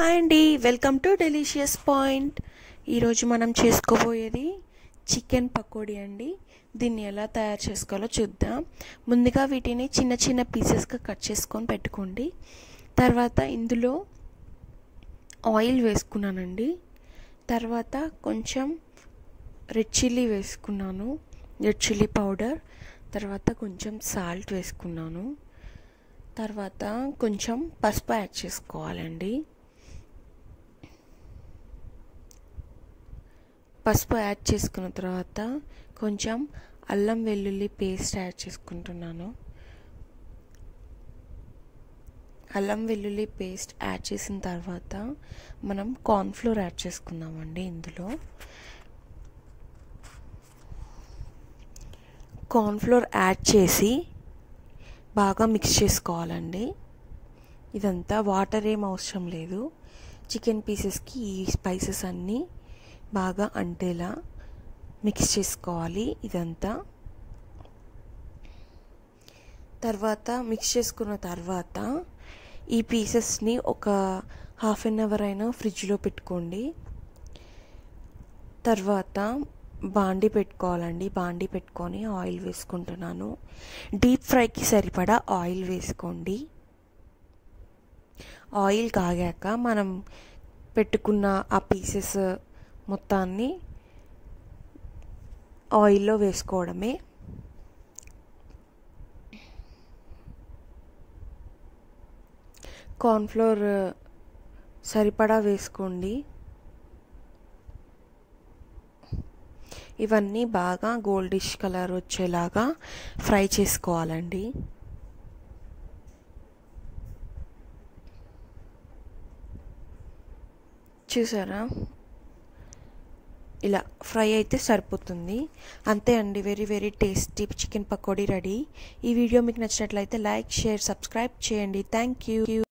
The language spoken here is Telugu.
హాయ్ అండి వెల్కమ్ టు డెలిషియస్ పాయింట్ ఈరోజు మనం చేసుకోబోయేది చికెన్ పకోడీ అండి దీన్ని ఎలా తయారు చేసుకోవాలో చూద్దాం ముందుగా వీటిని చిన్న చిన్న పీసెస్గా కట్ చేసుకొని పెట్టుకోండి తర్వాత ఇందులో ఆయిల్ వేసుకున్నానండి తర్వాత కొంచెం రెడ్ చిల్లీ వేసుకున్నాను రెడ్ చిల్లీ పౌడర్ తర్వాత కొంచెం సాల్ట్ వేసుకున్నాను తర్వాత కొంచెం పసుపు యాడ్ చేసుకోవాలండి పసుపు యాడ్ చేసుకున్న తర్వాత కొంచెం అల్లం వెల్లుల్లి పేస్ట్ యాడ్ చేసుకుంటున్నాను అల్లం వెల్లుల్లి పేస్ట్ యాడ్ చేసిన తర్వాత మనం కార్న్ఫ్లోర్ యాడ్ చేసుకుందామండి ఇందులో కార్న్ఫ్లోర్ యాడ్ చేసి బాగా మిక్స్ చేసుకోవాలండి ఇదంతా వాటర్ ఏం అవసరం లేదు చికెన్ పీసెస్కి ఈ స్పైసెస్ అన్నీ బాగా అంటేలా మిక్స్ చేసుకోవాలి ఇదంతా తర్వాత మిక్స్ చేసుకున్న తర్వాత ఈ పీసెస్ని ఒక హాఫ్ అన్ అవర్ అయినా ఫ్రిడ్జ్లో పెట్టుకోండి తర్వాత బాండి పెట్టుకోవాలండి బాండి పెట్టుకొని ఆయిల్ వేసుకుంటున్నాను డీప్ ఫ్రైకి సరిపడా ఆయిల్ వేసుకోండి ఆయిల్ కాగాక మనం పెట్టుకున్న ఆ పీసెస్ మొత్తాన్ని ఆయిల్లో వేసుకోవడమే కార్న్ఫ్లోర్ సరిపడా వేసుకోండి ఇవన్నీ బాగా గోల్డిష్ కలర్ వచ్చేలాగా ఫ్రై చేసుకోవాలండి చూసారా ఇలా ఫ్రై అయితే సరిపోతుంది అంతే అండి very very tasty chicken pakodi ready ఈ వీడియో మీకు నచ్చినట్లయితే లైక్ షేర్ సబ్స్క్రైబ్ చేయండి థ్యాంక్ యూ